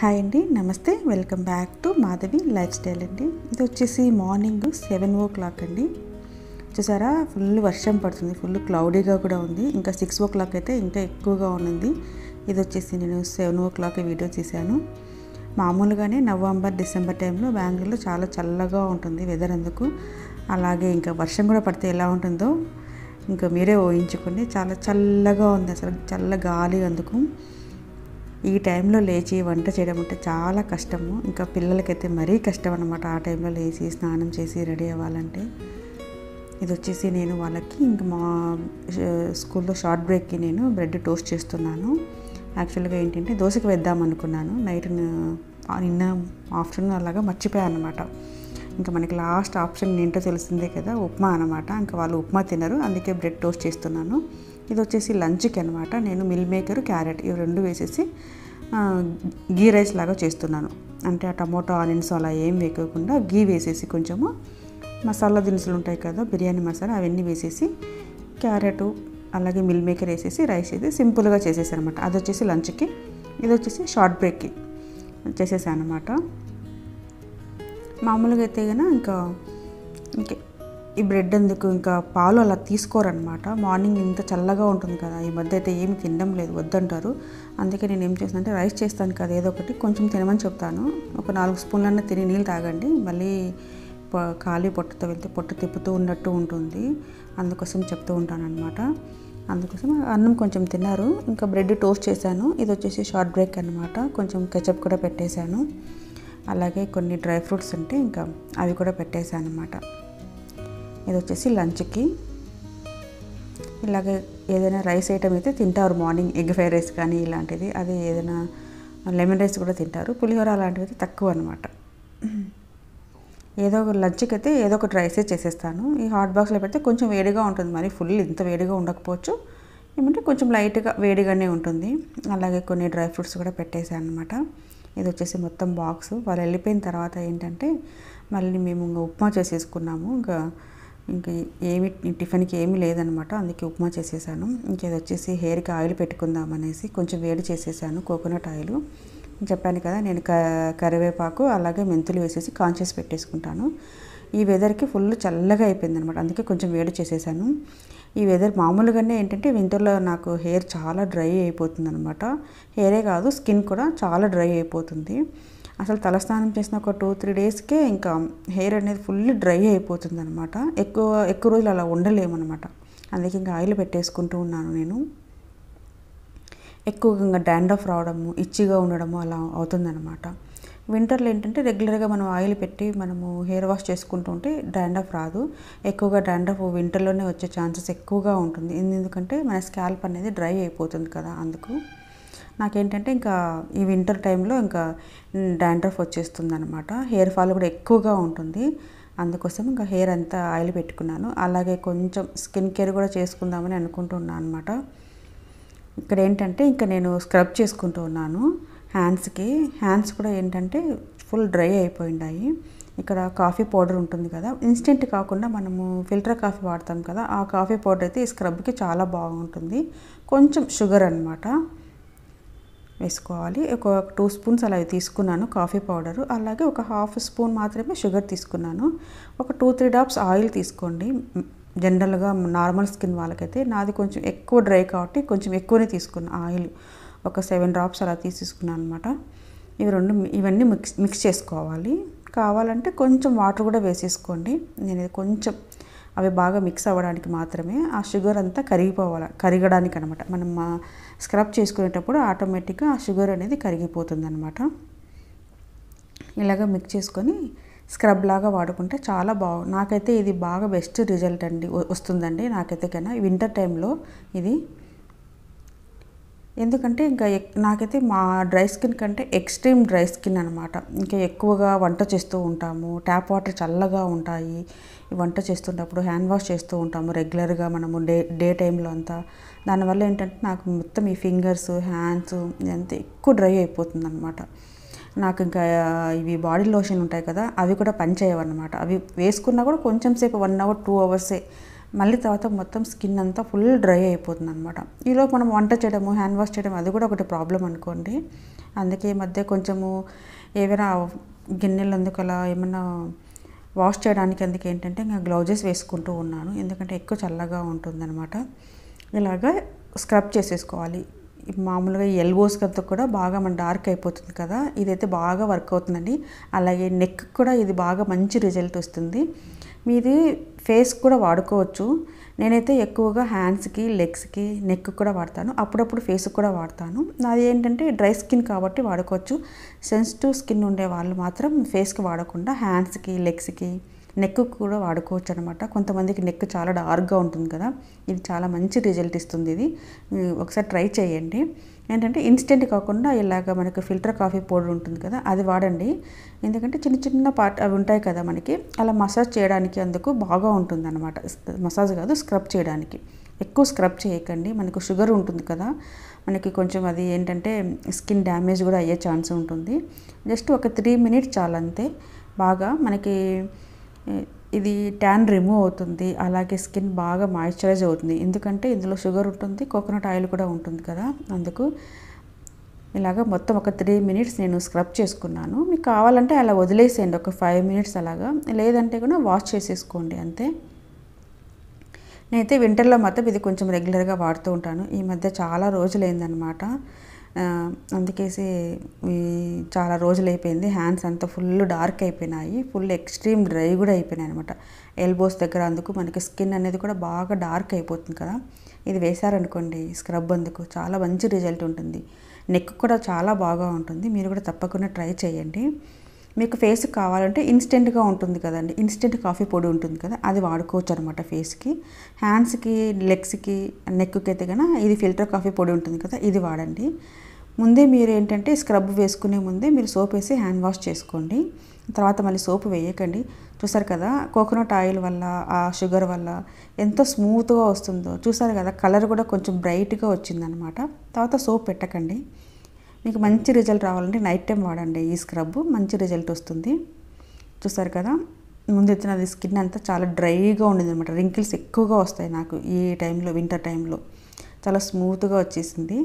hi అండి నమస్తే welcome back to Madhavi lifestyle అండి ఇది వచ్చేసి మార్నింగ్ సెవెన్ ఓ క్లాక్ అండి చూసారా ఫుల్ వర్షం పడుతుంది ఫుల్ క్లౌడీగా కూడా ఉంది ఇంకా సిక్స్ ఓ క్లాక్ అయితే ఇంకా ఎక్కువగా ఉన్నది ఇది వచ్చేసి నేను సెవెన్ ఓ క్లాక్ వీడియో తీశాను మామూలుగానే నవంబర్ డిసెంబర్ టైంలో బెంగళూరులో చాలా చల్లగా ఉంటుంది వెదర్ అందుకు అలాగే ఇంకా వర్షం కూడా పడితే ఎలా ఉంటుందో ఇంకా మీరే ఊహించుకోండి చాలా చల్లగా ఉంది అసలు చల్ల గాలి అందుకు ఈ టైంలో లేచి వంట చేయడం అంటే చాలా కష్టము ఇంకా పిల్లలకైతే మరీ కష్టం అనమాట ఆ టైంలో లేచి స్నానం చేసి రెడీ అవ్వాలంటే ఇది వచ్చేసి నేను వాళ్ళకి ఇంకా మా స్కూల్లో షార్ట్ బ్రేక్కి నేను బ్రెడ్ టోస్ట్ చేస్తున్నాను యాక్చువల్గా ఏంటంటే దోశకి వేద్దాం అనుకున్నాను నైట్ నిన్న ఆఫ్టర్నూన్ అలాగా మర్చిపోయాను అనమాట ఇంకా మనకి లాస్ట్ ఆప్షన్ ఏంటో తెలిసిందే కదా ఉప్మా అనమాట ఇంకా వాళ్ళు ఉప్మా తినరు అందుకే బ్రెడ్ టోస్ట్ చేస్తున్నాను ఇది వచ్చేసి లంచ్కి అనమాట నేను మిల్ మేకర్ క్యారెట్ ఇవి రెండు వేసేసి గీ రైస్ లాగా చేస్తున్నాను అంటే ఆ టమోటో ఆనియన్స్ అలా ఏం వేయకుండా గీ వేసేసి కొంచెము మసాలా దినుసులు ఉంటాయి కదా బిర్యానీ మసాలా అవన్నీ వేసేసి క్యారెట్ అలాగే మిల్ మేకర్ వేసేసి రైస్ వేసి సింపుల్గా చేసేసాను అనమాట అది వచ్చేసి లంచ్కి ఇది వచ్చేసి షార్ట్ బ్రేక్కి చేసేసాను అనమాట మామూలుగా అయితే కనుక ఇంకా ఇంకే ఈ బ్రెడ్ ఎందుకు ఇంకా పాలు అలా తీసుకోరనమాట మార్నింగ్ ఇంత చల్లగా ఉంటుంది కదా ఈ మధ్య అయితే ఏమి తినడం లేదు వద్దంటారు అందుకే నేను ఏం చేస్తానంటే రైస్ చేస్తాను కదా ఏదో ఒకటి కొంచెం తినమని చెప్తాను ఒక నాలుగు స్పూన్లన్నా తిని నీళ్ళు తాగండి మళ్ళీ ఖాళీ పొట్టుతో వెళ్తే పొట్టు తిప్పుతూ ఉన్నట్టు ఉంటుంది అందుకోసం చెప్తూ ఉంటాను అనమాట అందుకోసం అన్నం కొంచెం తిన్నారు ఇంకా బ్రెడ్ టోస్ట్ చేశాను ఇది వచ్చేసి షార్ట్ బ్రేక్ అనమాట కొంచెం కెచప్ కూడా పెట్టేశాను అలాగే కొన్ని డ్రై ఫ్రూట్స్ ఉంటే ఇంకా అవి కూడా పెట్టేశాను అనమాట ఇది వచ్చేసి లంచ్కి ఇలాగే ఏదైనా రైస్ ఐటమ్ అయితే తింటారు మార్నింగ్ ఎగ్ ఫ్రైడ్ రైస్ కానీ ఇలాంటిది అది ఏదైనా లెమన్ రైస్ కూడా తింటారు పులిహోర అలాంటివి అయితే తక్కువ అనమాట ఏదో ఒక లంచ్కి అయితే ఏదో ఒకటి రైసే చేసేస్తాను ఈ హాట్ బాక్స్లో పెడితే కొంచెం వేడిగా ఉంటుంది మరి ఫుల్ ఇంత వేడిగా ఉండకపోవచ్చు ఏమంటే కొంచెం లైట్గా వేడిగానే ఉంటుంది అలాగే కొన్ని డ్రై ఫ్రూట్స్ కూడా పెట్టేశాను అనమాట ఇది వచ్చేసి మొత్తం బాక్స్ వాళ్ళు వెళ్ళిపోయిన తర్వాత ఏంటంటే మళ్ళీ మేము ఇంకా ఉప్మా చేసేసుకున్నాము ఇంకా ఇంకా ఏమి టిఫిన్కి ఏమీ లేదనమాట అందుకే ఉప్మా చేసేసాను ఇంకేది వచ్చేసి హెయిర్కి ఆయిల్ పెట్టుకుందాం అనేసి కొంచెం వేడి చేసేసాను కోకోనట్ ఆయిల్ చెప్పాను కదా నేను క కరివేపాకు అలాగే మెంతులు వేసేసి కాన్షియస్ పెట్టేసుకుంటాను ఈ వెదర్కి ఫుల్ చల్లగా అయిపోయింది అనమాట అందుకే కొంచెం వేడి చేసేసాను ఈ వెదర్ మామూలుగానే ఏంటంటే వింటర్లో నాకు హెయిర్ చాలా డ్రై అయిపోతుంది అనమాట హెయిరే కాదు స్కిన్ కూడా చాలా డ్రై అయిపోతుంది అసలు తలస్నానం చేసిన ఒక టూ త్రీ డేస్కే ఇంకా హెయిర్ అనేది ఫుల్ డ్రై అయిపోతుంది అనమాట ఎక్కువ ఎక్కువ రోజులు అలా ఉండలేమన్నమాట అందుకే ఇంకా ఆయిల్ పెట్టేసుకుంటూ ఉన్నాను నేను ఎక్కువగా డాండ్రఫ్ రావడము ఇచ్చిగా ఉండడము అలా అవుతుందన్నమాట వింటర్లో ఏంటంటే రెగ్యులర్గా మనం ఆయిల్ పెట్టి మనము హెయిర్ వాష్ చేసుకుంటూ ఉంటే డాండ్రఫ్ రాదు ఎక్కువగా డాండ్రఫ్ వింటర్లోనే వచ్చే ఛాన్సెస్ ఎక్కువగా ఉంటుంది ఎందుకంటే మన స్కాల్ప్ అనేది డ్రై అయిపోతుంది కదా అందుకు నాకేంటంటే ఇంకా ఈ వింటర్ టైంలో ఇంకా డాండ్రఫ్ వచ్చేస్తుంది అనమాట హెయిర్ ఫాల్ కూడా ఎక్కువగా ఉంటుంది అందుకోసం ఇంకా హెయిర్ అంతా ఆయిల్ పెట్టుకున్నాను అలాగే కొంచెం స్కిన్ కేర్ కూడా చేసుకుందామని అనుకుంటున్నాను అనమాట ఇక్కడ ఏంటంటే ఇంకా నేను స్క్రబ్ చేసుకుంటూ ఉన్నాను హ్యాండ్స్కి హ్యాండ్స్ కూడా ఏంటంటే ఫుల్ డ్రై అయిపోయినాయి ఇక్కడ కాఫీ పౌడర్ ఉంటుంది కదా ఇన్స్టెంట్ కాకుండా మనము ఫిల్టర్ కాఫీ వాడతాం కదా ఆ కాఫీ పౌడర్ అయితే ఈ స్క్రబ్కి చాలా బాగుంటుంది కొంచెం షుగర్ అనమాట వేసుకోవాలి ఒక టూ స్పూన్స్ అలా తీసుకున్నాను కాఫీ పౌడరు అలాగే ఒక హాఫ్ స్పూన్ మాత్రమే షుగర్ తీసుకున్నాను ఒక టూ త్రీ డ్రాప్స్ ఆయిల్ తీసుకోండి జనరల్గా నార్మల్ స్కిన్ వాళ్ళకైతే నాది కొంచెం ఎక్కువ డ్రై కాబట్టి కొంచెం ఎక్కువనే తీసుకున్నా ఆయిల్ ఒక సెవెన్ డ్రాప్స్ అలా తీసుకున్నాను అనమాట ఇవి రెండు ఇవన్నీ మిక్స్ మిక్స్ చేసుకోవాలి కావాలంటే కొంచెం వాటర్ కూడా వేసేసుకోండి నేను కొంచెం అవి బాగా మిక్స్ అవ్వడానికి మాత్రమే ఆ షుగర్ అంతా కరిగిపోవాలి కరిగడానికి అనమాట మనం స్క్రబ్ చేసుకునేటప్పుడు ఆటోమేటిక్గా ఆ షుగర్ అనేది కరిగిపోతుంది అనమాట ఇలాగ మిక్స్ చేసుకొని స్క్రబ్ లాగా వాడుకుంటే చాలా బాగు నాకైతే ఇది బాగా బెస్ట్ రిజల్ట్ అండి వస్తుందండి నాకైతే కన్నా వింటర్ టైంలో ఇది ఎందుకంటే ఇంకా నాకైతే మా డ్రై స్కిన్ కంటే ఎక్స్ట్రీమ్ డ్రై స్కిన్ అనమాట ఇంకా ఎక్కువగా వంట చేస్తూ ఉంటాము ట్యాప్ వాటర్ చల్లగా ఉంటాయి వంట చేస్తున్నప్పుడు హ్యాండ్ వాష్ చేస్తూ ఉంటాము రెగ్యులర్గా మనము డే డే టైంలో అంతా దానివల్ల ఏంటంటే నాకు మొత్తం ఈ ఫింగర్స్ హ్యాండ్స్ ఇదంతా ఎక్కువ డ్రై అయిపోతుంది అనమాట నాకు ఇంకా ఇవి బాడీ లోషన్ ఉంటాయి కదా అవి కూడా పనిచేయవన్నమాట అవి వేసుకున్నా కూడా కొంచెం సేపు వన్ అవర్ టూ అవర్సే మళ్ళీ తర్వాత మొత్తం స్కిన్ అంతా ఫుల్ డ్రై అయిపోతుంది అనమాట ఈలోపు మనం వంట చేయడము హ్యాండ్ వాష్ చేయడం అది కూడా ఒకటి ప్రాబ్లం అనుకోండి అందుకే ఈ మధ్య కొంచెము ఏవైనా గిన్నెలు అందుకు అలా ఏమన్నా వాష్ చేయడానికి అందుకు ఏంటంటే ఇంకా గ్లౌజెస్ వేసుకుంటూ ఉన్నాను ఎందుకంటే ఎక్కువ చల్లగా ఉంటుందన్నమాట ఇలాగా స్క్రబ్ చేసేసుకోవాలి ఈ మామూలుగా ఎల్బోస్ అంతా కూడా బాగా మన డార్క్ అయిపోతుంది కదా ఇదైతే బాగా వర్క్ అవుతుందండి అలాగే నెక్ కూడా ఇది బాగా మంచి రిజల్ట్ వస్తుంది మీది ఫేస్ కూడా వాడుకోవచ్చు నేనైతే ఎక్కువగా హ్యాండ్స్కి లెగ్స్కి నెక్ కూడా వాడతాను అప్పుడప్పుడు ఫేస్ కూడా వాడతాను నాది ఏంటంటే డ్రై స్కిన్ కాబట్టి వాడుకోవచ్చు సెన్సిటివ్ స్కిన్ ఉండే వాళ్ళు మాత్రం ఫేస్కి వాడకుండా హ్యాండ్స్కి లెగ్స్కి నెక్ కూడా వాడుకోవచ్చు అనమాట కొంతమందికి నెక్ చాలా డార్క్గా ఉంటుంది కదా ఇది చాలా మంచి రిజల్ట్ ఇస్తుంది ఇది మీరు ఒకసారి ట్రై చేయండి ఏంటంటే ఇన్స్టెంట్ కాకుండా ఇలాగ మనకు ఫిల్టర్ కాఫీ పౌడర్ ఉంటుంది కదా అది వాడండి ఎందుకంటే చిన్న చిన్న పార్ట్ అవి ఉంటాయి కదా మనకి అలా మసాజ్ చేయడానికి అందుకు బాగా ఉంటుంది అనమాట మసాజ్ కాదు స్క్రబ్ చేయడానికి ఎక్కువ స్క్రబ్ చేయకండి మనకు షుగర్ ఉంటుంది కదా మనకి కొంచెం అది ఏంటంటే స్కిన్ డ్యామేజ్ కూడా అయ్యే ఛాన్స్ ఉంటుంది జస్ట్ ఒక త్రీ మినిట్స్ చాలంతే బాగా మనకి ఇది ట్యాన్ రిమూవ్ అవుతుంది అలాగే స్కిన్ బాగా మాయిశ్చరైజ్ అవుతుంది ఎందుకంటే ఇందులో షుగర్ ఉంటుంది కోకోనట్ ఆయిల్ కూడా ఉంటుంది కదా అందుకు ఇలాగ మొత్తం ఒక త్రీ మినిట్స్ నేను స్క్రబ్ చేసుకున్నాను మీకు కావాలంటే అలా వదిలేసేయండి ఒక ఫైవ్ మినిట్స్ అలాగా లేదంటే కూడా వాష్ చేసేసుకోండి అంతే నేనైతే వింటర్లో మాత్రం ఇది కొంచెం రెగ్యులర్గా వాడుతూ ఉంటాను ఈ మధ్య చాలా రోజులైందనమాట అందుకేసి చాలా రోజులు అయిపోయింది హ్యాండ్స్ అంతా ఫుల్ డార్క్ అయిపోయినాయి ఫుల్ ఎక్స్ట్రీమ్ డ్రై కూడా అయిపోయినాయి అనమాట ఎల్బోస్ దగ్గర అందుకు మనకి స్కిన్ అనేది కూడా బాగా డార్క్ అయిపోతుంది కదా ఇది వేశారనుకోండి స్క్రబ్ అందుకు చాలా మంచి రిజల్ట్ ఉంటుంది నెక్ కూడా చాలా బాగా ఉంటుంది మీరు కూడా తప్పకుండా ట్రై చేయండి మీకు ఫేస్ కావాలంటే ఇన్స్టెంట్గా ఉంటుంది కదండి ఇన్స్టెంట్ కాఫీ పొడి ఉంటుంది కదా అది వాడుకోవచ్చు అనమాట ఫేస్కి హ్యాండ్స్కి లెగ్స్కి నెక్కి అయితే కనుక ఇది ఫిల్టర్ కాఫీ పొడి ఉంటుంది కదా ఇది వాడండి ముందే మీరు ఏంటంటే స్క్రబ్ వేసుకునే ముందే మీరు సోప్ వేసి హ్యాండ్ వాష్ చేసుకోండి తర్వాత మళ్ళీ సోప్ వేయకండి చూసారు కదా కోకోనట్ ఆయిల్ వల్ల ఆ షుగర్ వల్ల ఎంత స్మూత్గా వస్తుందో చూసారు కదా కలర్ కూడా కొంచెం బ్రైట్గా వచ్చిందనమాట తర్వాత సోప్ పెట్టకండి మీకు మంచి రిజల్ట్ రావాలంటే నైట్ టైం వాడండి ఈ స్క్రబ్ మంచి రిజల్ట్ వస్తుంది చూసారు కదా ముందు ఎత్తినది స్కిన్ అంతా చాలా డ్రైగా ఉండేది అనమాట రింకిల్స్ ఎక్కువగా వస్తాయి నాకు ఈ టైంలో వింటర్ టైంలో చాలా స్మూత్గా వచ్చేసింది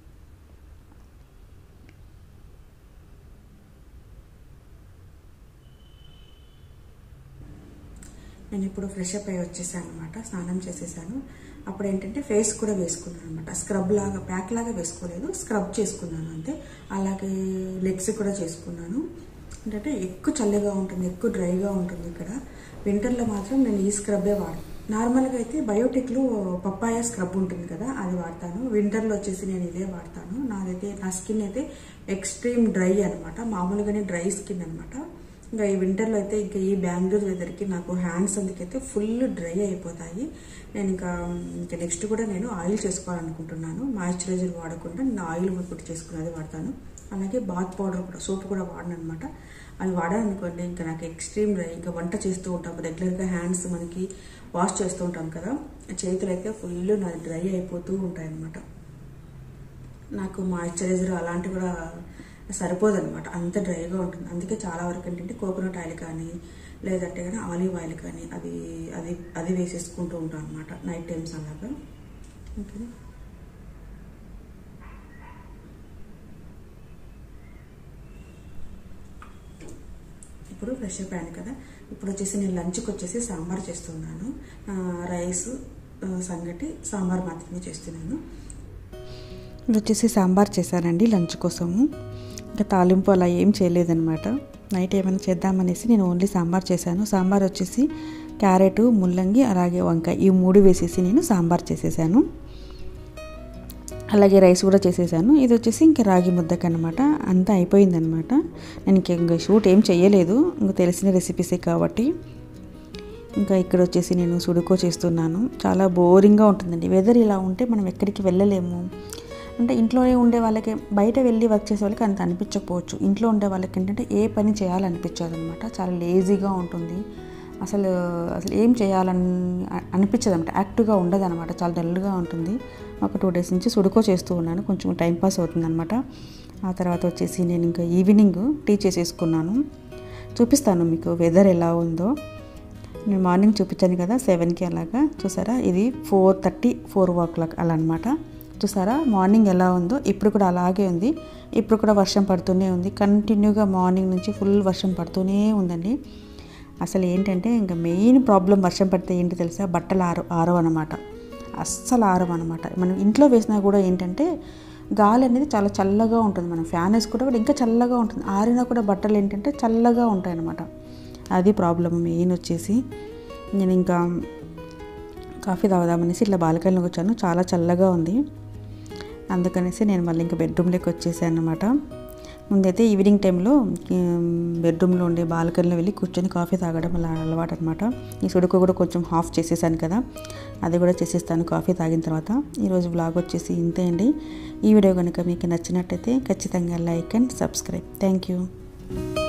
నేను ఇప్పుడు ఫ్రెష్ అప్ అయ్యి వచ్చేసాను అనమాట స్నానం చేసేసాను అప్పుడు ఏంటంటే ఫేస్ కూడా వేసుకున్నాను అనమాట స్క్రబ్ లాగా ప్యాక్ లాగా వేసుకోలేదు స్క్రబ్ చేసుకున్నాను అంతే అలాగే లెగ్స్ కూడా చేసుకున్నాను ఏంటంటే ఎక్కువ చల్లగా ఉంటుంది ఎక్కువ డ్రైగా ఉంటుంది ఇక్కడ వింటర్లో మాత్రం నేను ఈ స్క్రబ్బే వాడు నార్మల్గా అయితే బయోటిక్లో పప్పాయ స్క్రబ్ ఉంటుంది కదా అది వాడతాను వింటర్లో వచ్చేసి నేను ఇదే వాడతాను నాదైతే నా స్కిన్ అయితే ఎక్స్ట్రీమ్ డ్రై అనమాట మామూలుగానే డ్రై స్కిన్ అనమాట ఇంకా ఈ వింటర్లో అయితే ఇంకా ఈ బెంగళూరు వెదర్కి నాకు హ్యాండ్స్ అందుకైతే ఫుల్ డ్రై అయిపోతాయి నేను ఇంకా ఇంకా నెక్స్ట్ కూడా నేను ఆయిల్ చేసుకోవాలనుకుంటున్నాను మాయిశ్చరైజర్ వాడకుండా నేను ఆయిల్ పుట్టి చేసుకున్నది వాడతాను అలాగే బాత్ పౌడర్ కూడా సోప్ కూడా వాడను అనమాట అది వాడాను అనుకోండి ఇంకా నాకు ఎక్స్ట్రీమ్ డ్రై ఇంకా వంట చేస్తూ ఉంటాం రెగ్యులర్గా హ్యాండ్స్ మనకి వాష్ చేస్తూ ఉంటాం కదా చేతులు అయితే ఫుల్ నాది డ్రై అయిపోతూ ఉంటాయి అనమాట నాకు మాయిశ్చరైజర్ అలాంటివి కూడా సరిపోదన్నమాట అంత డ్రైగా ఉంటుంది అందుకే చాలా వరకు ఏంటంటే కోకోనట్ ఆయిల్ కానీ లేదంటే కానీ ఆలివ్ ఆయిల్ కానీ అది అది అది వేసేసుకుంటూ ఉంటాను అనమాట నైట్ టైమ్స్ అలాగా ఓకే ఇప్పుడు ఫ్రెష్ అయిపోయాను కదా ఇప్పుడు వచ్చేసి నేను లంచ్కి వచ్చేసి సాంబార్ చేస్తున్నాను రైస్ సంగటి సాంబార్ మాత్రమే చేస్తున్నాను ఇది వచ్చేసి సాంబార్ చేశానండి లంచ్ కోసము ఇంకా తాలింపు అలా ఏం చేయలేదన్నమాట నైట్ ఏమైనా చేద్దామనేసి నేను ఓన్లీ సాంబార్ చేశాను సాంబార్ వచ్చేసి క్యారెట్ ముల్లంగి అలాగే వంకాయ ఈ మూడు వేసేసి నేను సాంబార్ చేసేసాను అలాగే రైస్ కూడా చేసేసాను ఇది వచ్చేసి ఇంకా రాగి ముద్దకనమాట అంతా అయిపోయిందనమాట నేను ఇంకా షూట్ ఏం చేయలేదు ఇంకా తెలిసిన రెసిపీసే కాబట్టి ఇంకా ఇక్కడ వచ్చేసి నేను సుడుకో చేస్తున్నాను చాలా బోరింగ్గా ఉంటుందండి వెదర్ ఇలా ఉంటే మనం ఎక్కడికి వెళ్ళలేము అంటే ఇంట్లోనే ఉండే వాళ్ళకి బయట వెళ్ళి వర్క్ చేసే వాళ్ళకి అంత అనిపించకపోవచ్చు ఇంట్లో ఉండే వాళ్ళకి ఏంటంటే ఏ పని చేయాలనిపించదు అనమాట చాలా లేజీగా ఉంటుంది అసలు అసలు ఏం చేయాలని అనిపించదు అనమాట యాక్టివ్గా ఉండదు అనమాట చాలా డల్గా ఉంటుంది ఒక టూ డేస్ నుంచి సుడుకో చేస్తూ ఉన్నాను కొంచెం టైంపాస్ అవుతుంది అనమాట ఆ తర్వాత వచ్చేసి నేను ఇంకా ఈవినింగ్ టీ చేసేసుకున్నాను చూపిస్తాను మీకు వెదర్ ఎలా ఉందో నేను మార్నింగ్ చూపించాను కదా సెవెన్కి అలాగా చూసారా ఇది four thirty four o'clock అలా అనమాట చూసారా మార్నింగ్ ఎలా ఉందో ఇప్పుడు కూడా అలాగే ఉంది ఇప్పుడు కూడా వర్షం పడుతూనే ఉంది కంటిన్యూగా మార్నింగ్ నుంచి ఫుల్ వర్షం పడుతూనే ఉందండి అసలు ఏంటంటే ఇంకా మెయిన్ ప్రాబ్లం వర్షం పడితే ఏంటి తెలుసా బట్టలు ఆరు ఆరవు అనమాట అస్సలు ఆరవు అనమాట మనం ఇంట్లో వేసినా కూడా ఏంటంటే గాలి అనేది చాలా చల్లగా ఉంటుంది మనం ఫ్యాన్ వేసుకుంటే కూడా ఇంకా చల్లగా ఉంటుంది ఆరినా కూడా బట్టలు ఏంటంటే చల్లగా ఉంటాయి అనమాట అది ప్రాబ్లం మెయిన్ వచ్చేసి నేను ఇంకా కాఫీ తాగుదామనేసి ఇట్లా బాల్కనీలోకి వచ్చాను చాలా చల్లగా ఉంది అందుకనేసి నేను మళ్ళీ ఇంకా బెడ్రూమ్లోకి వచ్చేసాను అనమాట ముందైతే ఈవినింగ్ టైంలో బెడ్రూమ్లో ఉండే బాల్కనీలో వెళ్ళి కూర్చొని కాఫీ తాగడం అలా అలవాటు అనమాట ఈ సుడుకు కూడా కొంచెం హాఫ్ చేసేసాను కదా అది కూడా చేసేస్తాను కాఫీ తాగిన తర్వాత ఈరోజు వ్లాగ్ వచ్చేసి ఇంతే అండి ఈ వీడియో కనుక మీకు నచ్చినట్టయితే ఖచ్చితంగా like and subscribe thank you